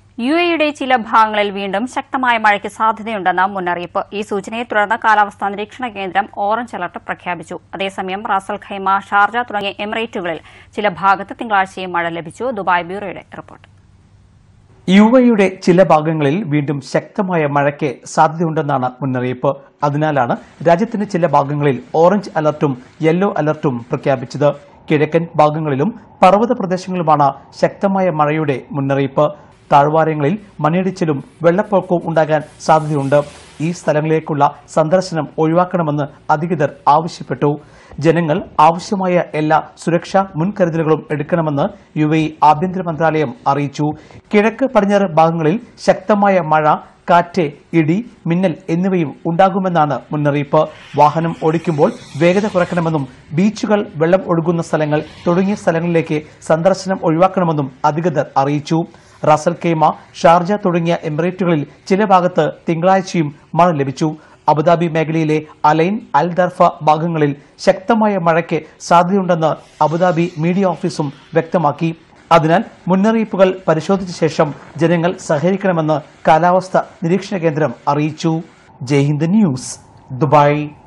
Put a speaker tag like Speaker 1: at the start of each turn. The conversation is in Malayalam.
Speaker 1: യു എയുടെ ചില ഭാഗങ്ങളിൽ വീണ്ടും ശക്തമായ മഴയ്ക്ക് സാധ്യതയുണ്ടെന്ന മുന്നറിയിപ്പ് ഈ സൂചനയെ തുടർന്ന് കാലാവസ്ഥാ നിരീക്ഷണ കേന്ദ്രം ഓറഞ്ച് അലർട്ട് പ്രഖ്യാപിച്ചു അതേസമയം റാസൽ ഖൈമ ഷാർജ തുടങ്ങിയ എമിറേറ്റുകളിൽ ചില ഭാഗത്ത് തിങ്കളാഴ്ചയും മഴ ലഭിച്ചു ദുബായ് ബ്യൂറോയുടെ റിപ്പോർട്ട്
Speaker 2: യു എയുടെ ചില ഭാഗങ്ങളിൽ വീണ്ടും ശക്തമായ മഴയ്ക്ക് സാധ്യതയുണ്ടെന്നാണ് മുന്നറിയിപ്പ് അതിനാലാണ് രാജ്യത്തിന്റെ ചില ഭാഗങ്ങളിൽ ഓറഞ്ച് അലർട്ടും യെല്ലോ അലർട്ടും പ്രഖ്യാപിച്ചത് കിഴക്കൻ ഭാഗങ്ങളിലും പർവ്വത പ്രദേശങ്ങളിലുമാണ് ശക്തമായ മഴയുടെ മുന്നറിയിപ്പ് താഴ്വാരങ്ങളിൽ മണ്ണിടിച്ചിലും വെള്ളപ്പൊക്കവും ഉണ്ടാകാൻ സാധ്യതയുണ്ട് ഈ സ്ഥലങ്ങളിലേക്കുള്ള സന്ദർശനം ഒഴിവാക്കണമെന്ന് അധികൃതർ ആവശ്യപ്പെട്ടു ജനങ്ങൾ ആവശ്യമായ എല്ലാ സുരക്ഷാ മുൻകരുതലുകളും എടുക്കണമെന്ന് യു എ ആഭ്യന്തര മന്ത്രാലയം അറിയിച്ചു കിഴക്ക് പടിഞ്ഞാറ് ഭാഗങ്ങളിൽ ശക്തമായ മഴ കാറ്റ് ഇടി മിന്നൽ എന്നിവയും ഉണ്ടാകുമെന്നാണ് മുന്നറിയിപ്പ് വാഹനം ഓടിക്കുമ്പോൾ വേഗത കുറയ്ക്കണമെന്നും ബീച്ചുകൾ വെള്ളം ഒഴുകുന്ന സ്ഥലങ്ങൾ തുടങ്ങിയ സ്ഥലങ്ങളിലേക്ക് സന്ദർശനം ഒഴിവാക്കണമെന്നും അധികൃതർ അറിയിച്ചു റാസൽ കെയ്മ ഷാർജ തുടങ്ങിയ എമിറേറ്റുകളിൽ ചില ഭാഗത്ത് തിങ്കളാഴ്ചയും മഴ ലഭിച്ചു അബുദാബി മേഖലയിലെ അലൈൻ അൽ ദർഫ ഭാഗങ്ങളിൽ ശക്തമായ മഴയ്ക്ക് സാധ്യതയുണ്ടെന്ന് അബുദാബി മീഡിയ ഓഫീസും വ്യക്തമാക്കി അതിനാൽ മുന്നറിയിപ്പുകൾ പരിശോധിച്ച ശേഷം ജനങ്ങൾ സഹകരിക്കണമെന്ന് കാലാവസ്ഥ നിരീക്ഷണ കേന്ദ്രം അറിയിച്ചു ജയ്ഹിന്ദ് ന്യൂസ് ദുബായ്